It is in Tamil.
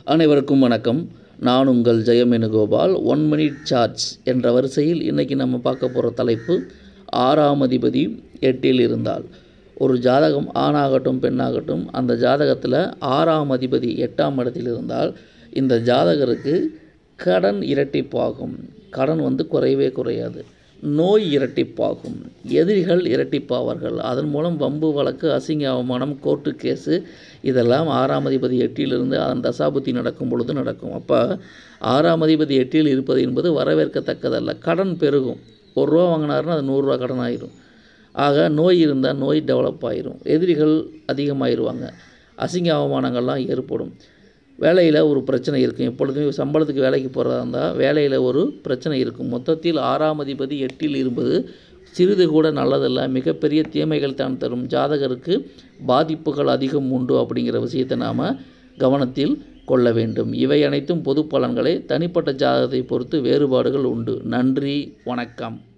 அனைவருக்கும் வணக்கம் நான் உங்கள் ஜெயமேனுகோபால் ஒன் மினிட் சார்ஜ் என்ற வரிசையில் இன்றைக்கி நம்ம பார்க்க போகிற தலைப்பு ஆறாம் அதிபதி எட்டில் இருந்தால் ஒரு ஜாதகம் ஆணாகட்டும் பெண்ணாகட்டும் அந்த ஜாதகத்தில் ஆறாம் அதிபதி எட்டாம் இடத்தில் இருந்தால் இந்த ஜாதகருக்கு கடன் இரட்டிப்பாகும் கடன் வந்து குறையவே குறையாது நோய் இரட்டிப்பாகும் எதிரிகள் இரட்டிப்பாவார்கள் அதன் மூலம் வம்பு வழக்கு அசிங்க அவமானம் கோர்ட்டு கேஸு இதெல்லாம் ஆறாம் அதிபதி எட்டிலிருந்து அதன் தசாபுத்தி நடக்கும் பொழுது நடக்கும் அப்போ ஆறாம் அதிபதி எட்டில் இருப்பது என்பது வரவேற்கத்தக்கதல்ல கடன் பெருகும் ஒரு ரூபா வாங்கினாருன்னா அது நூறுரூவா கடன் ஆயிரும் ஆக நோய் இருந்தால் நோய் டெவலப் ஆயிரும் எதிரிகள் அதிகமாயிருவாங்க அசிங்க அவமானங்கள்லாம் ஏற்படும் வேலையில் ஒரு பிரச்சனை இருக்கும் எப்பொழுதுமே சம்பளத்துக்கு வேலைக்கு போகிறதா இருந்தால் வேலையில் ஒரு பிரச்சனை இருக்கும் மொத்தத்தில் ஆறாம் அதிபதி எட்டில் இருப்பது சிறிது கூட நல்லதல்ல மிகப்பெரிய தீமைகள் தான் தரும் ஜாதகருக்கு பாதிப்புகள் அதிகம் உண்டு அப்படிங்கிற விஷயத்தை நாம் கவனத்தில் கொள்ள வேண்டும் இவை அனைத்தும் பொது பலன்களை தனிப்பட்ட ஜாதகத்தை பொறுத்து வேறுபாடுகள் உண்டு நன்றி வணக்கம்